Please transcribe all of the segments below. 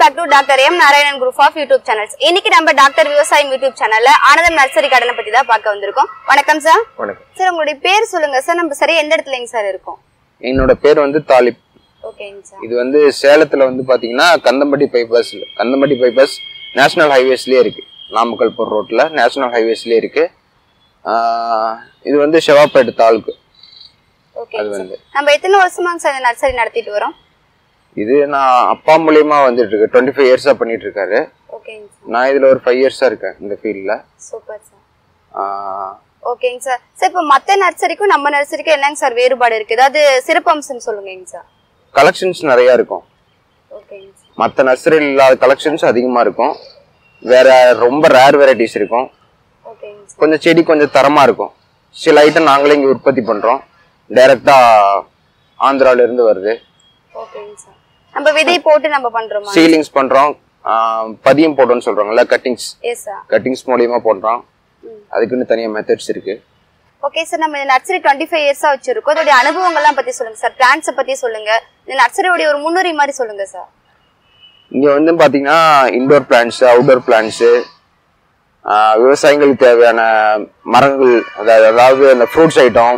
Back to doctor M Narayanan group of YouTube channels இன்னைக்கு நம்ம doctor விவசாயம் யூடியூப் சேனல்ல ஆனந்தம் நர்சரி கார்டனை பத்தி தான் பார்க்க வந்திருக்கோம் வணக்கம் சார் வணக்கம் சார் உங்களுடைய பேர் சொல்லுங்க சார் நம்ம சரியா எந்த இடத்துலங்க சார் இருக்கோம் என்னோட பேர் வந்து தாலிப் ஓகேங்க சார் இது வந்து சேலத்துல வந்து பாத்தீங்கன்னா Kandampatti bypass Kandampatti bypass national ஹைவேஸ்லயே இருக்கு நாமக்கல் போர் ரோட்ல நேஷனல் ஹைவேஸ்லயே இருக்கு ஆஹ் இது வந்து செவாப்பேட்டு தாலுக்கு ஓகே அது வந்து நம்ம எத்தனை வருஷமாங்க சார் இந்த நர்சரி நடத்திட்டு வரோம் இது நான் அப்பா மூலியமா வந்துட்டு இருக்கு டுவெண்ட்டி ஃபைவ் இயர்ஸா பண்ணிட்டு இருக்காரு ஓகேங்க சார் நான் இதுல ஒரு ஃபைவ் இயர்ஸா இருக்கேன் இந்த ஃபீல்ட்ல சூப்பர் சார் ஓகேங்க சார் சார் இப்போ மத்த நர்சரிக்கும் நம்ம நர்சரிக்கும் என்னங்க சார் வேறுபாடு இருக்கு ஏதாவது சிறப்பம்சம் சொல்லுங்கங்க சார் கலெக்ஷன்ஸ் நிறைய இருக்கும் ஓகேங்க சார் மற்ற நர்சரியில் இல்லாத கலெக்ஷன்ஸ் அதிகமா இருக்கும் வேற ரொம்ப ரேர் வெரைட்டிஸ் இருக்கும் ஓகேங்க சார் கொஞ்சம் செடி கொஞ்சம் தரமா இருக்கும் சில ஐட்டம் நாங்களே இங்க உற்பத்தி பண்றோம் டைரக்டா ஆந்திரால இருந்து வருது ஓகேங்க சார் நம்ம விதை போட்டு நம்ம பண்றோமா சீலிங்ஸ் பண்றோம் ஆஹ் பதியம் போட்டோம்னு சொல்றாங்கல்ல கட்டிங்ஸ் எஸ் சார் கட்டிங்ஸ் மூலியமா போடுறோம் ம். அதுக்குன்னு தனியா மெத்தட்ஸ் இருக்கு ஓகே சார் நம்ம இந்த நர்சரி டுவெண்ட்டி ஃபைவ் இயர்ஸா வச்சிருக்கோம் அதோட அனுபவங்கள்லாம் பத்தி சொல்லுங்க சார் பிளான்ஸை பத்தி சொல்லுங்க இந்த நர்சரியோட ஒரு முன்னுரை மாதிரி சொல்லுங்க சார் இங்க வந்து பாத்தீங்கன்னா இண்டோர் பிளான்ஸ் அவுட்டோர் பிளான்ஸ் விவசாயிகளுக்கு தேவையான மரங்கள் அதாவது அதாவது அந்த ஃப்ரூட்ஸ் ஐட்டம்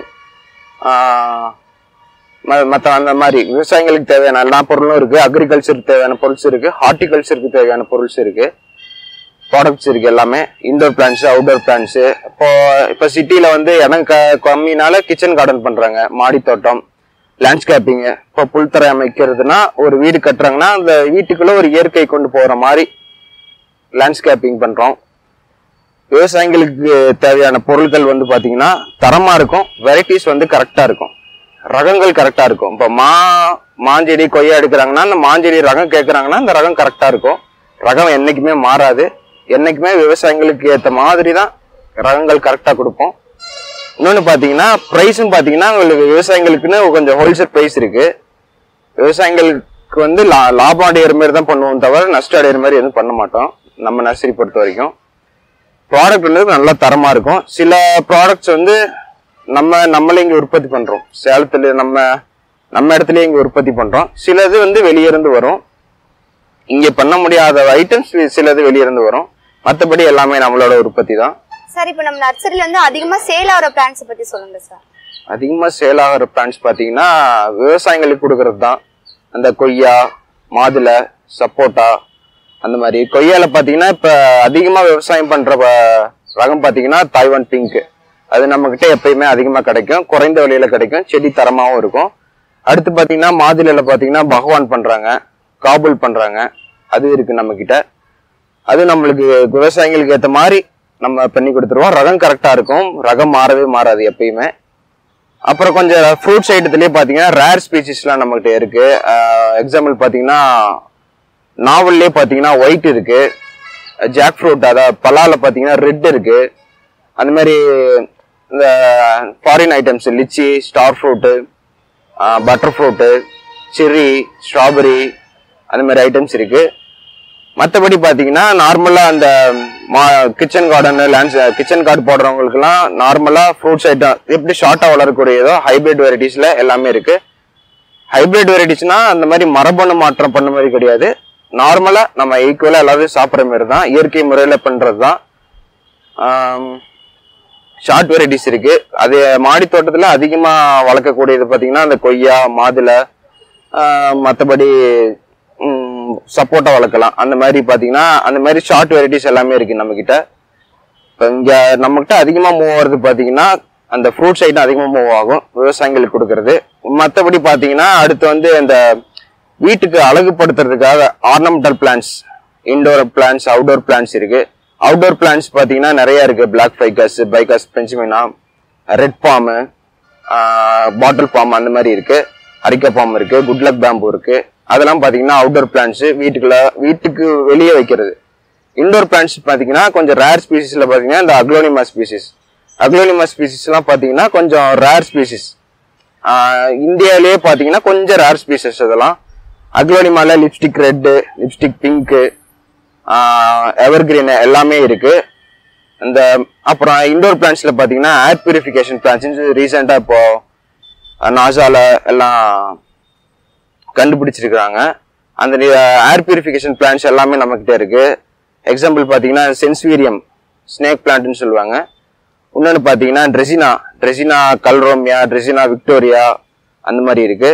மற்ற அந்த மாதிரி விவசாயிகளுக்கு தேவையான எல்லா பொருளும் இருக்கு அக்ரிகல்ச்சருக்கு தேவையான பொருள்ஸ் இருக்கு ஹார்டிகல்ச்சருக்கு தேவையான பொருள்ஸ் இருக்கு ப்ராடக்ட்ஸ் இருக்கு எல்லாமே இண்டோர் பிளான்ஸ் அவுட்டோர் பிளான்ஸ் இப்போ இப்போ சிட்டில வந்து இடம் க கம்மினால கிச்சன் கார்டன் பண்றாங்க மாடி தோட்டம் லேண்ட்ஸ்கேப்பிங் இப்போ புல்தரை அமைக்கிறதுனா ஒரு வீடு கட்டுறாங்கன்னா அந்த வீட்டுக்குள்ள ஒரு இயற்கை கொண்டு போற மாதிரி லேண்ட்ஸ்கேப்பிங் பண்றோம் விவசாயிகளுக்கு தேவையான பொருட்கள் வந்து பாத்தீங்கன்னா தரமா இருக்கும் வெரைட்டிஸ் வந்து கரெக்டா இருக்கும் ரகங்கள் கரெக்டா இருக்கும் இப்போ மா மாஞ்செடி கொய்யா எடுக்கிறாங்கன்னா அந்த மாஞ்செடி ரகம் கேட்கறாங்கன்னா அந்த ரகம் கரெக்டா இருக்கும் ரகம் என்னைக்குமே மாறாது என்னைக்குமே விவசாயிகளுக்கு ஏற்ற மாதிரி தான் ரகங்கள் கரெக்டா கொடுப்போம் இன்னொன்று பார்த்தீங்கன்னா ப்ரைஸும் பார்த்தீங்கன்னா உங்களுக்கு விவசாயிகளுக்குன்னு கொஞ்சம் ஹோல்சேல் ப்ரைஸ் இருக்கு விவசாயிகளுக்கு வந்து லா லாபம் அடையிற மாதிரி தான் பண்ணுவோம் தவிர நஷ்டம் அடையிற மாதிரி எதுவும் பண்ண மாட்டோம் நம்ம நர்சரி பொறுத்த வரைக்கும் ப்ராடக்ட் வந்து நல்லா தரமா இருக்கும் சில ப்ராடக்ட்ஸ் வந்து நம்ம நம்மளே இங்க உற்பத்தி பண்றோம் சேலத்துல நம்ம நம்ம இடத்துலயே இங்க உற்பத்தி பண்றோம் சிலது வந்து வெளியே இருந்து வரும் இங்க பண்ண முடியாத ஐட்டம்ஸ் சிலது வெளியே இருந்து வரும் மற்றபடி எல்லாமே நம்மளோட உற்பத்தி தான் சார் இப்போ நம்ம நர்சரியில வந்து அதிகமா சேல் ஆகிற பிளான்ஸை பத்தி சொல்லுங்க சார் அதிகமாக சேல் ஆகிற பிளான்ஸ் பார்த்தீங்கன்னா விவசாயிகளுக்கு கொடுக்கறது தான் அந்த கொய்யா மாதுளை சப்போட்டா அந்த மாதிரி கொய்யால பார்த்தீங்கன்னா இப்போ அதிகமாக விவசாயம் பண்ணுற ரகம் பார்த்தீங்கன்னா தாய்வான் பிங்க் அது நம்மக்கிட்ட எப்பயுமே அதிகமாக கிடைக்கும் குறைந்த விலையில கிடைக்கும் செடி தரமாகவும் இருக்கும் அடுத்து பார்த்தீங்கன்னா மாதுளையில பார்த்தீங்கன்னா பகவான் பண்ணுறாங்க காபூல் பண்ணுறாங்க அது இருக்கு நம்மக்கிட்ட அது நம்மளுக்கு விவசாயிகளுக்கு ஏற்ற மாதிரி நம்ம பண்ணி கொடுத்துருவோம் ரகம் கரெக்டாக இருக்கும் ரகம் மாறவே மாறாது எப்பயுமே அப்புறம் கொஞ்சம் ஃப்ரூட்ஸ் ஐட்டத்துலேயே பார்த்தீங்கன்னா ரேர் ஸ்பீசிஸ்லாம் நம்மகிட்ட இருக்கு எக்ஸாம்பிள் பார்த்தீங்கன்னா நாவல்லே பார்த்தீங்கன்னா ஒயிட் இருக்கு ஜாக் ஃப்ரூட் அதாவது பலால பார்த்தீங்கன்னா ரெட் இருக்கு அந்த மாதிரி இந்த foreign items lychee star fruit butter fruit cherry strawberry அந்த மாதிரி ஐட்டம்ஸ் இருக்கு மற்றபடி பார்த்தீங்கன்னா நார்மலாக அந்த மா kitchen garden lands kitchen garden போடுறவங்களுக்குலாம் நார்மலாக ஃப்ரூட்ஸ் ஐட்டம் எப்படி ஷார்ட்டாக வளரக்கூடியதோ ஹைபிரிட் வெரைட்டிஸில் எல்லாமே இருக்கு ஹைபிரிட் வெரைட்டிஸ்னா அந்த மாதிரி மரபணு மாற்றம் பண்ண மாதிரி கிடையாது நார்மலாக நம்ம ஈக்குவலாக எல்லாத்தையும் சாப்பிட்ற மாதிரி தான் இயற்கை முறையில் பண்ணுறது தான் ஷார்ட் வெரைட்டிஸ் இருக்கு அது மாடி தோட்டத்தில் அதிகமாக வளர்க்கக்கூடியது பார்த்தீங்கன்னா அந்த கொய்யா மாதுளை மற்றபடி சப்போட்டா வளர்க்கலாம் அந்த மாதிரி பார்த்தீங்கன்னா அந்த மாதிரி ஷார்ட் வெரைட்டிஸ் எல்லாமே இருக்கு நம்ம கிட்ட இப்போ இங்கே நம்மகிட்ட அதிகமாக மூவ் ஆகுறது பார்த்தீங்கன்னா அந்த ஃப்ரூட்ஸ் ஐட்டம் அதிகமாக மூவ் ஆகும் விவசாயிகளுக்கு கொடுக்கறது மற்றபடி பார்த்தீங்கன்னா அடுத்து வந்து இந்த வீட்டுக்கு அழகுபடுத்துறதுக்காக ornamental plants indoor plants outdoor plants இருக்கு அவுட்டோர் பிளான்ஸ் பார்த்தீங்கன்னா நிறைய இருக்கு black ficus ficus benjamina red bamboo bottle palm அந்த மாதிரி இருக்கு அரிக்கா பாம் இருக்கு குட்லக் பேம்பு இருக்கு அதெல்லாம் பார்த்தீங்கன்னா அவுட்டோர் பிளான்ஸ் வீட்டுக்குள்ள வீட்டுக்கு வெளியே வைக்கிறது இண்டோர் பிளான்ஸ் பார்த்தீங்கன்னா கொஞ்சம் ரேர் ஸ்பீசிஸில் பார்த்தீங்கன்னா இந்த அக்லோனிமா ஸ்பீசிஸ் அக்லோனிமா ஸ்பீசிஸ்லாம் பார்த்தீங்கன்னா கொஞ்சம் ரேர் ஸ்பீசிஸ் இந்தியாவிலேயே பார்த்தீங்கன்னா கொஞ்சம் ரேர் ஸ்பீசஸ் அதெல்லாம் அக்லோனிமால lipstick red lipstick pink evergreen எல்லாமே இருக்கு இந்த அப்புறம் இண்டோர் பிளான்ஸ்ல பார்த்தீங்கன்னா ஏர் பியூரிஃபிகேஷன் பிளான்ஸ் ரீசெண்டாக இப்போ நாசால எல்லாம் கண்டுபிடிச்சிருக்கிறாங்க அந்த ஏர் பியூரிஃபிகேஷன் பிளான்ஸ் எல்லாமே நம்மக்கிட்ட இருக்கு எக்ஸாம்பிள் பார்த்தீங்கன்னா சென்ஸ்வீரியம் ஸ்னேக் பிளான்ட்னு சொல்லுவாங்க இன்னொன்று பார்த்தீங்கன்னா ட்ரெசினா ட்ரெசினா கல்ரோமியா ட்ரெசினா விக்டோரியா அந்த மாதிரி இருக்கு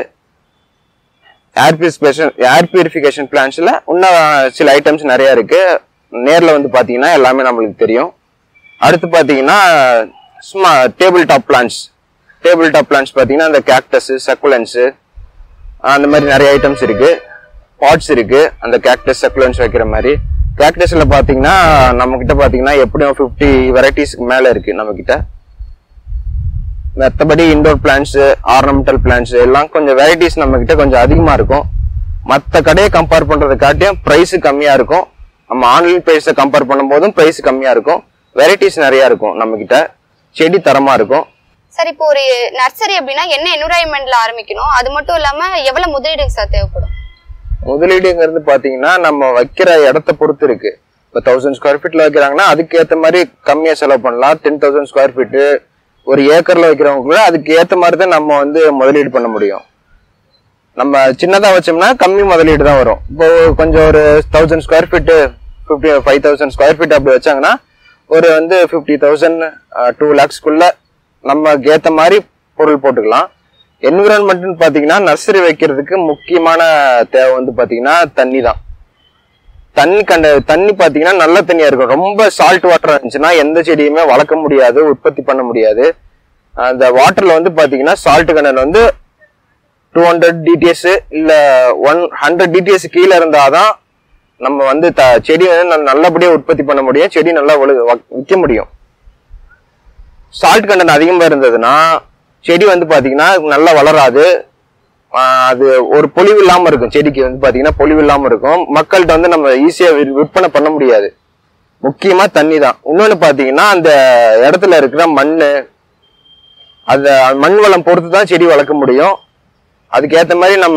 ஏர் பியூரிஃபிகேஷன் ஏர் பியூரிஃபிகேஷன் பிளான்ஸில் இன்னும் சில ஐட்டம்ஸ் நிறைய இருக்கு நேரில் வந்து பார்த்தீங்கன்னா எல்லாமே நம்மளுக்கு தெரியும் அடுத்து பார்த்தீங்கன்னா சும்மா table top plants table top plants பார்த்தீங்கன்னா இந்த கேக்டஸ் சக்குலன்ஸு அந்த மாதிரி நிறைய ஐட்டம்ஸ் இருக்கு பாட்ஸ் இருக்கு அந்த கேக்டஸ் சக்குலன்ஸ் வைக்கிற மாதிரி கேக்டஸ்ல பாத்தீங்கன்னா நம்ம கிட்ட பாத்தீங்கன்னா எப்படியும் ஃபிஃப்டி வெரைட்டிஸ்க்கு மேல இருக்கு நம்ம கிட்ட மற்றபடி இண்டோர் பிளான்ஸ் ஆர்னமெண்டல் பிளான்ஸ் எல்லாம் கொஞ்சம் வெரைட்டிஸ் நம்ம கிட்ட கொஞ்சம் அதிகமா இருக்கும் மற்ற கடையை கம்பேர் பண்றதை காட்டியும் பிரைஸ் கம்மியா இருக்கும் நம்ம ஆன்லைன் பிரைஸை கம்பேர் பண்ணும்போதும் பிரைஸ் கம்மியா இருக்கும் வெரைட்டிஸ் நிறைய இருக்கும் நம்ம கிட்ட செடி தரமா இருக்கும் சார் இப்போ ஒரு நர்சரி அப்படின்னா என்ன என்விரான்மெண்ட்ல ஆரம்பிக்கணும் அது மட்டும் இல்லாம எவ்வளவு முதலீடு சார் தேவைப்படும் முதலீடுங்கிறது பாத்தீங்கன்னா நம்ம வைக்கிற இடத்த பொறுத்து இருக்கு இப்போ தௌசண்ட் ஸ்கொயர் ஃபீட்ல வைக்கிறாங்கன்னா அதுக்கு ஏத்த மாதிரி கம்மியா செலவு பண்ணலாம் டென் தௌசண்ட் ஸ்கொயர் ஃபீட்டு ஒரு ஏக்கர்ல வைக்கிறவங்க கூட அதுக்கு ஏத்த மாதிரி தான் நம்ம வந்து முதலீடு பண்ண முடியும் நம்ம சின்னதா வச்சோம்னா கம்மி முதலீடு தான் வரும் இப்போ கொஞ்சம் ஒரு thousand square feet fifty five thousand square feet அப்படி வச்சாங்கன்னா ஒரு வந்து ஃபிஃப்டி தௌசண்ட் டூ லேக்ஸ்க்குள்ள நமக்கு ஏத்த மாதிரி பொருள் போட்டுக்கலாம் என்விரான்மெண்ட்னு பாத்தீங்கன்னா நர்சரி வைக்கிறதுக்கு முக்கியமான தேவை வந்து பாத்தீங்கன்னா தண்ணி தான் தண்ணி கண்ட தண்ணி பாத்தீங்கன்னா நல்ல தண்ணியா இருக்கும் ரொம்ப சால்ட் வாட்டர் இருந்துச்சுன்னா எந்த செடியுமே வளர்க்க முடியாது உற்பத்தி பண்ண முடியாது அந்த வாட்டர்ல வந்து பாத்தீங்கன்னா சால்ட் கண்டென்ட் வந்து டூ ஹண்ட்ரட் டிடிஎஸ் இல்ல ஒன் ஹண்ட்ரட் டிடிஎஸ் கீழே இருந்தாதான் நம்ம வந்து த செடி வந்து நல்ல- நல்லபடியா உற்பத்தி பண்ண முடியும் செடி நல்லா வளு- வ- விற்க முடியும் சால்ட் கண்டென்ட் அதிகமா இருந்ததுன்னா செடி வந்து பாத்தீங்கன்னா நல்லா வளராது ஆஹ் அது ஒரு பொலிவு இல்லாம இருக்கும் செடிக்கு வந்து பாத்தீங்கன்னா பொலிவு இல்லாம இருக்கும் மக்கள்கிட்ட வந்து நம்ம ஈஸியா விற்பனை பண்ண முடியாது முக்கியமா தண்ணி தான் இன்னொன்னு பாத்தீங்கன்னா அந்த இடத்துல இருக்கிற மண்ணு அந்த மண் வளம் பொறுத்து தான் செடி வளர்க்க முடியும் அதுக்கேத்த மாதிரி நம்ம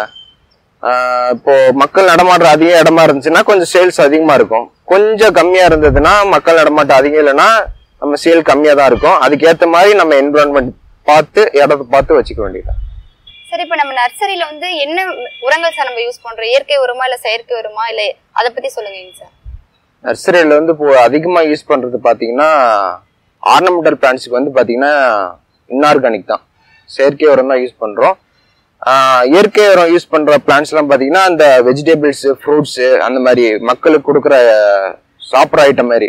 ஆஹ் இப்போ மக்கள் நடமாடுற அதிக இடமா இருந்துச்சுன்னா கொஞ்சம் சேல்ஸ் அதிகமா இருக்கும் கொஞ்சம் கம்மியா இருந்ததுன்னா மக்கள் நடமாட்டம் அதிகம் இல்லைன்னா நம்ம சேல் கம்மியா தான் இருக்கும் அதுக்கேத்த மாதிரி நம்ம என்விரான்மெண்ட் பார்த்து இடத்த பார்த்து வச்சுக்க வேண்டியது சரி இப்போ நம்ம நர்சரியில வந்து என்ன உரங்கள் சார் நம்ம யூஸ் பண்றோம் இயற்கை உரமா இல்ல செயற்கை உரமா இல்ல அதை பத்தி சொல்லுங்க சார் நர்சரியில வந்து இப்போ அதிகமா யூஸ் பண்றது பாத்தீங்கன்னா ஆர்னமெண்டல் பிளான்ட்ஸ்க்கு வந்து பாத்தீங்கன்னா இன்ஆர்கானிக் தான் செயற்கை உரம் தான் யூஸ் பண்றோம் ஆஹ் இயற்கை உரம் யூஸ் பண்ற பிளான்ட்ஸ் எல்லாம் பாத்தீங்கன்னா அந்த வெஜிடபிள்ஸ் ஃப்ரூட்ஸ் அந்த மாதிரி மக்களுக்கு கொடுக்குற சாப்பிட்ற ஐட்டம் மாதிரி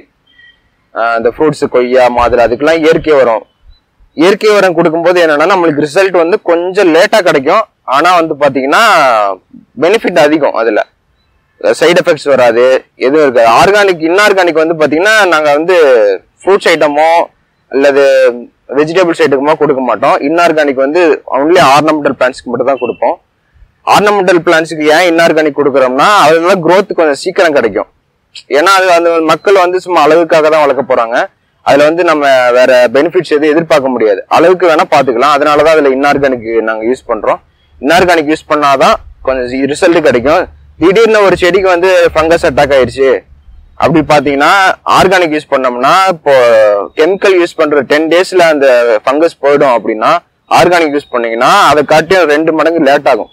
ஆஹ் இந்த ஃப்ரூட்ஸ் கொய்யா மாதுளை அதுக்கெல்லாம் இயற்கை உரம் இயற்கை உரம் கொடுக்கும்போது என்னன்னா நம்மளுக்கு ரிசல்ட் வந்து கொஞ்சம் லேட்டா கிடைக்கும் ஆனா வந்து பாத்தீங்கன்னா பெனிஃபிட் அதிகம் அதுல சைடு எஃபெக்ட்ஸ் வராது எதுவும் இருக்காது ஆர்கானிக் இன்ஆர்கானிக் வந்து பாத்தீங்கன்னா நாங்க வந்து ஃப்ரூட்ஸ் ஐட்டமோ அல்லது வெஜிடபிள்ஸ் ஐட்டமோ கொடுக்க மாட்டோம் இன்ஆர்கானிக் வந்து ஒன்லி ஆர்னமெண்டல் பிளான்ஸ்க்கு மட்டும் தான் கொடுப்போம் ஆர்னமெண்டல் பிளான்ஸ்க்கு ஏன் இன்ஆர்கானிக் கொடுக்குறோம்னா அதனால growth கொஞ்சம் சீக்கிரம் கிடைக்கும் ஏன்னா அது அந்த மக்கள் வந்து சும்மா அளவுக்காக தான் வளர்க்க போறாங்க அதுல வந்து நம்ம வேற பெனிஃபிட்ஸ் எதுவும் எதிர்பார்க்க முடியாது அளவுக்கு வேணா பாத்துக்கலாம் அதனாலதான் அதுல இன்ஆர்கானிக் நாங்க யூஸ் பண்றோம் இன்ஆர்கானிக் யூஸ் பண்ணாதான் கொஞ்சம் ரிசல்ட் கிடைக்கும் திடீர்னு ஒரு செடிக்கு வந்து ஃபங்கஸ் அட்டாக் ஆயிடுச்சு அப்படி பாத்தீங்கன்னா ஆர்கானிக் யூஸ் பண்ணோம்னா இப்போ கெமிக்கல் யூஸ் பண்ற டென் டேஸ்ல அந்த ஃபங்கஸ் போயிடும் அப்படின்னா ஆர்கானிக் யூஸ் பண்ணீங்கன்னா அதை காட்டியும் ரெண்டு மடங்கு லேட் ஆகும்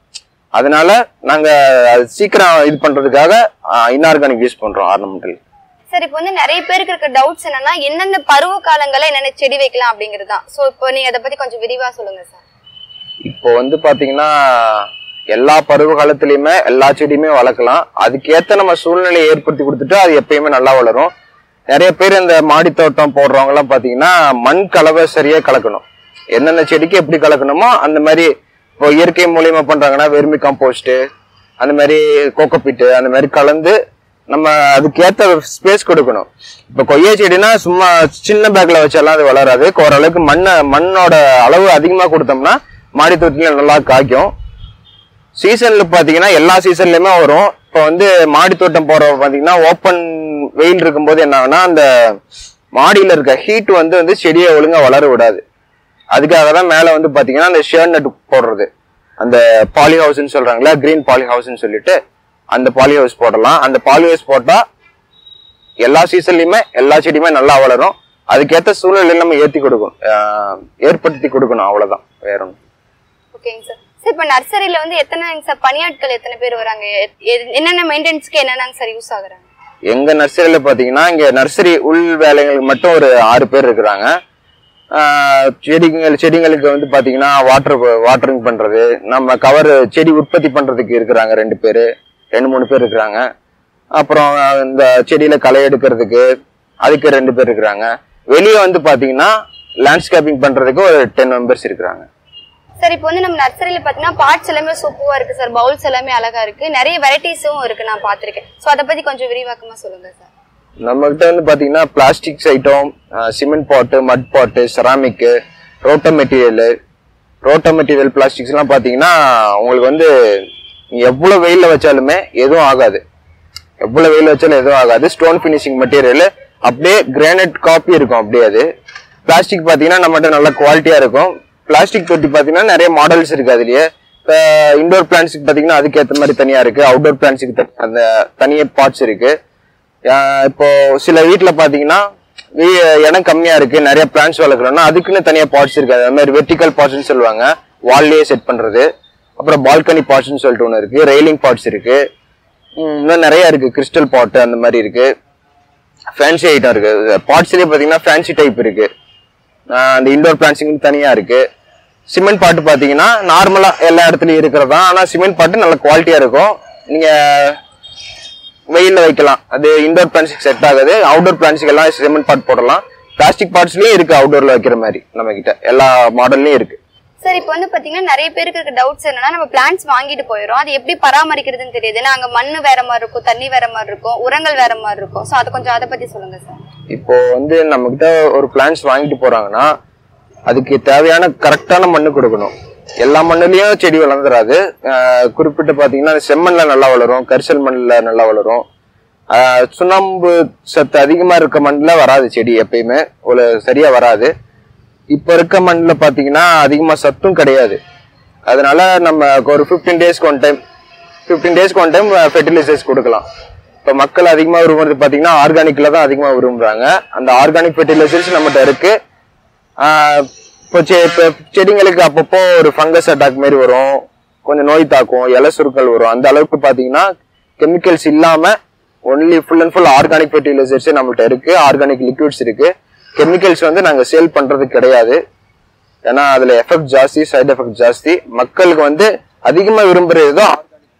அதனால நாங்க அது சீக்கிரம் இது பண்றதுக்காக இன்ஆர்கானிக் யூஸ் பண்றோம் ஆர்னமெண்டல் சார் இப்போ வந்து நிறைய பேருக்கு இருக்க டவுட்ஸ் என்னன்னா எந்தெந்த பருவ காலங்கள்ல என்னென்ன செடி வைக்கலாம் அப்படிங்கிறது தான் ஸோ இப்போ நீங்க அதை பத்தி கொஞ்சம் விரிவா சொல்லுங்க சார் இப்போ வந்து பாத்தீங்கன்னா எல்லா பருவ காலத்திலயுமே எல்லா செடியுமே வளர்க்கலாம் அதுக்கேத்த நம்ம சூழ்நிலையை ஏற்படுத்தி கொடுத்துட்டு அது எப்பயுமே நல்லா வளரும் நிறைய பேர் இந்த மாடி தோட்டம் போடுறவங்க எல்லாம் பாத்தீங்கன்னா மண் கலவை சரியா கலக்கணும் என்னென்ன செடிக்கு எப்படி கலக்கணுமோ அந்த மாதிரி இப்போ இயற்கை மூலியமா பண்றாங்கன்னா வெர்மி காம்போஸ்ட் அந்த மாதிரி கோகோபிட்டு அந்த மாதிரி கலந்து நம்ம அதுக்கேத்த ஸ்பேஸ் கொடுக்கணும் இப்ப கொய்யா செடினா சும்மா சின்ன பேக்ல வச்சாலாம் அது வளராது ஓரளவுக்கு மண்ணை மண்ணோட அளவு அதிகமா கொடுத்தோம்னா மாடி தோட்டத்துல நல்லா காய்க்கும் சீசன்ல பாத்தீங்கன்னா எல்லா சீசன்லயுமே வரும் இப்போ வந்து மாடி தோட்டம் போற பாத்தீங்கன்னா ஓப்பன் வெயில் இருக்கும்போது என்ன ஆகுனா அந்த மாடியில இருக்க ஹீட் வந்து வந்து செடியை ஒழுங்கா வளர விடாது அதுக்காக தான் மேல வந்து பாத்தீங்கன்னா அந்த ஷேர் நெட் போடுறது அந்த பாலி ஹவுஸ்ன்னு சொல்றாங்களா கிரீன் பாலி ஹவுஸ்ன்னு சொல்லிட்டு அந்த பாலி ஹவுஸ் போடலாம் அந்த பாலி ஹவுஸ் போட்டா எல்லா சீசன்லயுமே எல்லா செடியுமே நல்லா வளரும் அதுக்கேற்ற சூழ்நிலையில நம்ம ஏத்தி கொடுக்கணும் ஆஹ் ஏற்படுத்தி கொடுக்கணும் அவ்வளவுதான் வேற ஒண்ணும் ஓகேங்க சார் சார் இப்ப நர்சரியில வந்து எத்தனைங்க சார் பணியாட்கள் எத்தனை பேர் வராங்க எ- எ- என்னென்ன மெயின்டெனன்ஸ்க்கு என்னென்னங்க சார் யூஸ் ஆகுறாங்க எங்க நர்சரியில பாத்தீங்கன்னா இங்க நர்சரி உள் வேலைகளுக்கு மட்டும் ஒரு ஆறு பேர் இருக்கிறாங்க ஆஹ் செடிங்கள் செடிங்களுக்கு வந்து பாத்தீங்கன்னா வாட்டர் வாட்டரிங் பண்றது நம்ம கவர் செடி உற்பத்தி பண்றதுக்கு இருக்கிறாங்க ரெண்டு பேர் ரெண்டு மூணு பேர் இருக்கிறாங்க அப்புறம் இந்த செடியில களை எடுக்கிறதுக்கு அதுக்கு ரெண்டு பேர் இருக்கிறாங்க வெளியே வந்து பாத்தீங்கன்னா லேண்ட்ஸ்கேப்பிங் பண்றதுக்கு ஒரு டென் மெம்பர்ஸ் இருக்கிறாங்க சார் இப்போ வந்து நம்ம நர்சரியில பாத்தீங்கன்னா பார்ட்ஸ் எல்லாமே சூப்பரா இருக்கு சார் பவுல்ஸ் எல்லாமே அழகா இருக்கு நிறைய வெரைட்டிஸும் இருக்கு நான் பாத்திருக்கேன் சோ அதை பத்தி கொஞ்சம் விரிவாக்கமா சொல்லுங்க சார் நம்ம கிட்ட வந்து பாத்தீங்கன்னா plastics item cement pot mud pot ceramic roto material roto material plastics எல்லாம் பாத்தீங்கன்னா உங்களுக்கு வந்து நீங்க எவ்வளவு வெயில்ல வச்சாலுமே எதுவும் ஆகாது எவ்வளவு வெயில் வச்சாலும் எதுவும் ஆகாது ஸ்டோன் ஃபினிஷிங் மெட்டீரியல் அப்படியே கிரானைட் காப்பி இருக்கும் அப்படியே அது பிளாஸ்டிக் பாத்தீங்கன்னா நம்மகிட்ட நல்ல குவாலிட்டியா இருக்கும் பிளாஸ்டிக் தொட்டி பாத்தீங்கன்னா நிறைய மாடல்ஸ் இருக்கு அதுலயே இப்போ இண்டோர் பிளான்ட்ஸுக்கு பாத்தீங்கன்னா அதுக்கு ஏத்த மாதிரி தனியா இருக்கு அவுட்டோர் பிளான்ட்ஸுக்கு அந்த தனியே பார்ட்ஸ் இருக்கு ஆஹ் இப்போ சில வீட்ல பாத்தீங்கன்னா வீ- இடம் கம்மியா இருக்கு நிறைய பிளான்ஸ் வளர்க்கணும்னா அதுக்குன்னு தனியா பாட்ஸ் இருக்கு அது மாதிரி வெர்டிக்கல் பாட்ஸ்னு சொல்லுவாங்க வால்லயே செட் பண்றது அப்புறம் பால்கனி பாட்ஸ்னு சொல்லிட்டு ஒன்று இருக்கு ரெயிலிங் பாட்ஸ் இருக்கு உம் இன்னும் நிறைய இருக்கு கிறிஸ்டல் பாட் அந்த மாதிரி இருக்கு ஃபேன்சி ஐட்டம் இருக்கு பாட்ஸ்லயே பாத்தீங்கன்னா ஃபேன்சி டைப் இருக்கு ஆஹ் அந்த இண்டோர் பிளான்ஸிங் தனியா இருக்கு சிமெண்ட் பாட்டு பாத்தீங்கன்னா நார்மலா எல்லா இடத்துலயும் இருக்கிறது தான் ஆனா சிமெண்ட் பாட்டு நல்ல குவாலிட்டியா இருக்கும் நீங்க வெயில்ல வைக்கலாம் அது இண்டோர் பிளான்ஸுக்கு செட் ஆகுது அவுட்டோர் பிளான்ஸுக்கு எல்லாம் சிமெண்ட் பாட் போடலாம் பிளாஸ்டிக் பார்ட்ஸ்லயும் இருக்கு அவுட்டோர்ல வைக்கிற மாதிரி நம்ம கிட்ட எல்லா மாடல்லயும் இருக்கு சார் இப்போ வந்து பாத்தீங்கன்னா நிறைய பேருக்கு இருக்க டவுட்ஸ் என்னன்னா நம்ம பிளான்ஸ் வாங்கிட்டு போயிடும் அது எப்படி பராமரிக்கிறதுன்னு தெரியுது ஏன்னா அங்க மண்ணு வேற மாதிரி இருக்கும் தண்ணி வேற மாதிரி இருக்கும் உரங்கள் வேற மாதிரி இருக்கும் சோ அதை கொஞ்சம் அதை பத்தி சொல்லுங்க சார் இப்போ வந்து நம்ம கிட்ட ஒரு பிளான்ஸ் வாங்கிட்டு போறாங்கன்னா அதுக்கு தேவையான கரெக்டான மண்ணு கொடுக்கணும் எல்லா மண்ணுலயும் செடி வளர்ந்துராது ஆஹ் குறிப்பிட்டு பாத்தீங்கன்னா செம்மண்ல நல்லா வளரும் கரிசல் மண்ணுல நல்லா வளரும் ஆஹ் சுண்ணாம்பு சத்து அதிகமா இருக்க மண்ணுல வராது செடி எப்பயுமே ஒரு சரியா வராது இப்ப இருக்க மண்ணுல பாத்தீங்கன்னா அதிகமா சத்தும் கிடையாது அதனால நம்ம ஒரு ஃபிஃப்டீன் டேஸ்க்கு ஒன் டைம் ஃபிஃப்டீன் டேஸ்க்கு ஒன் டைம் ஃபெர்டிலைசர்ஸ் கொடுக்கலாம் இப்போ மக்கள் அதிகமாக விரும்புறது பார்த்தீங்கன்னா ஆர்கானிக்கில் தான் அதிகமாக விரும்புறாங்க அந்த ஆர்கானிக் ஃபெர்டிலைசர்ஸ் நம்மகிட்ட இருக்கு ஆஹ் இப்போ செ இப்போ செடிங்களுக்கு அப்பப்போ ஒரு ஃபங்கஸ் அட்டாக் மாதிரி வரும் கொஞ்சம் நோய் தாக்கும் இலை சுருக்கள் வரும் அந்த அளவுக்கு பார்த்தீங்கன்னா கெமிக்கல்ஸ் இல்லாம only full and full organic ஃபெர்டிலைசர்ஸே நம்மள்ட்ட இருக்கு ஆர்கானிக் லிக்விட்ஸ் இருக்கு கெமிக்கல்ஸ் வந்து நாங்கள் சேல் பண்றது கிடையாது ஏன்னா அதுல எஃபெக்ட் ஜாஸ்தி சைடு எஃபெக்ட் ஜாஸ்தி மக்களுக்கு வந்து அதிகமா விரும்புறது ஏதோ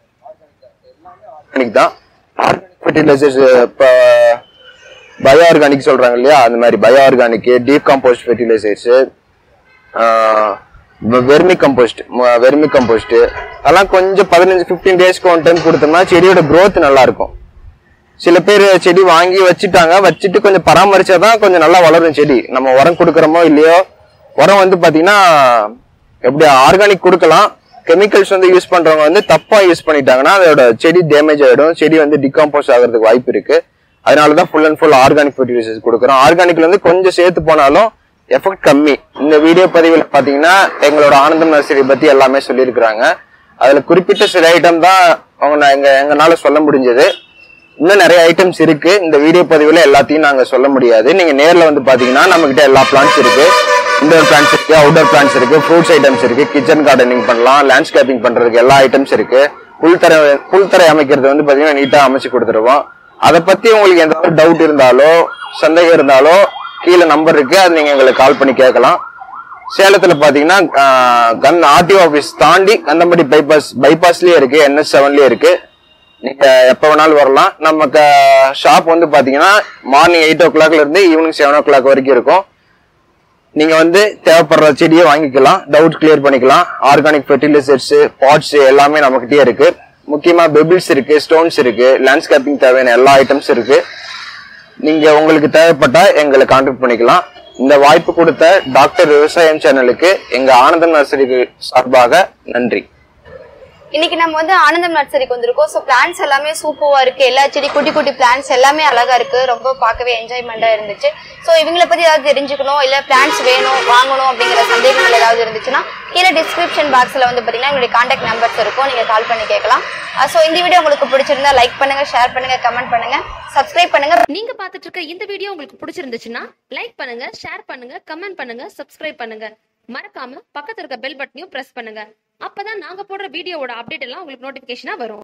ஆர்கானிக் தான் ஆர்கானிக் ஃபெர்டிலைசர்ஸ் இப்போ பயோ ஆர்கானிக் சொல்றாங்க இல்லையா அந்த மாதிரி bio organic deep compost fertilisers vermi compost vermi compost அதெல்லாம் கொஞ்சம் பதினஞ்சு ஃபிஃப்டீன் டேஸ்க்கு ஒன் டைம் கொடுத்தோம்னா செடியோட growth நல்லா இருக்கும் சில பேர் செடி வாங்கி வச்சுட்டாங்க வச்சுட்டு கொஞ்சம் பராமரிச்சாதான் கொஞ்சம் நல்லா வளரும் செடி நம்ம உரம் கொடுக்குறோமோ இல்லையோ உரம் வந்து பாத்தீங்கன்னா எப்படி ஆர்கானிக் கொடுக்கலாம் கெமிக்கல்ஸ் வந்து யூஸ் பண்றவங்க வந்து தப்பா யூஸ் பண்ணிட்டாங்கன்னா அதோட செடி டேமேஜ் ஆயிடும் செடி வந்து டிகம்போஸ் ஆகிறதுக்கு வாய்ப்பு இருக்கு அதனாலதான் full and full organic fertilisers கொடுக்குறோம் ஆர்கானிக்ல வந்து கொஞ்சம் சேர்த்து போனாலும் எஃபெக்ட் கம்மி இந்த வீடியோ பதிவில் பாத்தீங்கன்னா எங்களோட ஆனந்தம் நர்சரி பத்தி எல்லாமே சொல்லியிருக்கிறாங்க அதுல குறிப்பிட்ட சில ஐட்டம் தான் அவங்க எங்க எங்கனால சொல்ல முடிஞ்சது இன்னும் நிறைய ஐட்டம்ஸ் இருக்கு இந்த வீடியோ பதிவுல எல்லாத்தையும் நாங்க சொல்ல முடியாது நீங்க நேர்ல வந்து பாத்தீங்கன்னா நம்ம கிட்ட எல்லா பிளான்ஸ் இருக்கு இண்டோர் பிளான்ஸ் இருக்கு அவுட்டோர் பிளான்ஸ் இருக்கு ஃப்ரூட்ஸ் ஐட்டம்ஸ் இருக்கு கிச்சன் கார்டனிங் பண்ணலாம் லேண்ட்ஸ்கேப்பிங் பண்றதுக்கு எல்லா ஐட்டம்ஸ் இருக்கு புல்தரை புல்தரை அமைக்கிறது வந்து பாத்தீங்கன்னா நீட்டா அமைச்சு கொடுத்துருவோம் அதை பத்தி உங்களுக்கு எந்த டவுட் இருந்தாலோ சந்தேகம் இருந்தாலோ கீழே நம்பர் இருக்கு அது நீங்க எங்களுக்கு கால் பண்ணி கேட்கலாம் சேலத்துல பாத்தீங்கன்னா ஆஹ், கன் ஆர்டிஓ ஆபீஸ் தாண்டி கந்தம்பட்டி பைபாஸ் பைபாஸ்லயே இருக்கு என்எஸ் செவன்லயே இருக்கு நீங்க எப்ப வேணாலும் வரலாம் நமக்கு ஷாப் வந்து பாத்தீங்கன்னா மார்னிங் எயிட் ஓ கிளாக்ல இருந்து ஈவினிங் செவன் ஓ கிளாக் வரைக்கும் இருக்கும் நீங்க வந்து தேவைப்படுற செடியை வாங்கிக்கலாம் டவுட் கிளியர் பண்ணிக்கலாம் ஆர்கானிக் ஃபெர்டிலைசர்ஸ் பாட்ஸ் எல்லாமே நம்மகிட்டயே இருக்கு முக்கியமா பெபிள்ஸ் இருக்கு ஸ்டோன்ஸ் இருக்கு லேண்ட்ஸ்கேப்பிங் தேவையான எல்லா ஐட்டம்ஸ் இருக்கு நீங்க உங்களுக்கு தேவைப்பட்டா எங்களை கான்டாக்ட் பண்ணிக்கலாம் இந்த வாய்ப்பு கொடுத்த டாக்டர் விவசாயம் சேனலுக்கு எங்க ஆனந்தம் நர்சரி சார்பாக நன்றி இன்னைக்கு நம்ம வந்து ஆனந்தம் நர்சரிக்கு வந்திருக்கோம் ஸோ பிளான்ஸ் எல்லாமே சூப்பரா இருக்கு எல்லா செடி குட்டி குட்டி பிளான்ஸ் எல்லாமே அழகா இருக்கு ரொம்ப பார்க்கவே என்ஜாய்மெண்டா இருந்துச்சு ஸோ இவங்கள பத்தி ஏதாவது தெரிஞ்சுக்கணும் இல்ல பிளான்ஸ் வேணும் வாங்கணும் அப்படிங்கிற சந்தேகங்கள் ஏதாவது இருந்துச்சுன்னா கீழே டிஸ்கிரிப்ஷன் பாக்ஸ்ல வந்து பாத்தீங்கன்னா எங்களுடைய கான்டாக்ட் நம்பர்ஸ் இருக்கும் நீங்க கால் பண்ணி கேட்கலாம் ஸோ இந்த வீடியோ உங்களுக்கு பிடிச்சிருந்தா லைக் பண்ணுங்க ஷேர் பண்ணுங்க கமெண்ட் பண்ணுங்க சப்ஸ்கிரைப் பண்ணுங்க நீங்க பார்த்துட்டு இருக்க இந்த வீடியோ உங்களுக்கு பிடிச்சிருந்துச்சுன்னா லைக் பண்ணுங்க ஷேர் பண்ணுங்க கமெண்ட் பண்ணுங்க சப்ஸ்கிரைப் பண்ணுங்க மறக்காம பக்கத்துல இருக்க பெல் பட்டனையும் பிரஸ் பண்ணுங்க அப்பதான் நாங்க போடுற வீடியோவோட அப்டேட் எல்லாம் உங்களுக்கு நோட்டிபிகேஷனா வரும்